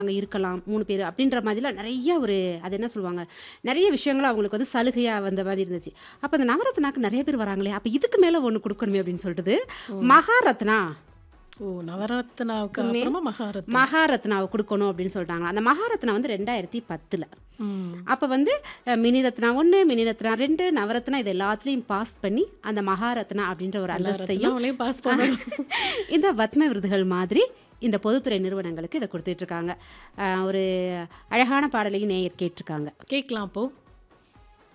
அங்கே இருக்கலாம் மூணு பேர் அப்படின்ற மாதிரிலாம் நிறைய ஒரு அது என்ன சொல்லுவாங்க நிறைய விஷயங்கள் அவங்களுக்கு வந்து சலுகையாக வந்த மாதிரி இருந்துச்சு அப்போ அந்த நவரத்னாக்கு நிறைய பேர் வராங்களே அப்போ இதுக்கு மேலே ஒன்று கொடுக்கணுமே அப்படின்னு சொல்லிட்டு மகாரத்னா ஓ நவரத்னாவுக்கு அப்புறமா மகாரத்னா மகாரத்னாவை கொடுக்கணும் அப்படின்னு சொல்லிட்டாங்க அந்த மகாரத்னா வந்து ரெண்டாயிரத்தி பத்தில் ம். அப்போ வந்து அஹ், மினி ரத்னா ஒன்று மினி ரத்னா ரெண்டு நவரத்னா இது எல்லாத்துலேயும் பாஸ் பண்ணி அந்த மகாரத்னா அப்படின்ற ஒரு அந்தஸ்தையும் ரத்னாவிலையும் பாஸ் பண்ணணும் இந்த பத்ம விருதுகள் மாதிரி இந்த பொதுத்துறை நிறுவனங்களுக்கு இதை கொடுத்துட்டு இருக்காங்க அஹ், ஒரு அழகான பாடலையும் நேயர் கேட்டிருக்காங்க கேட்கலாம் அப்போ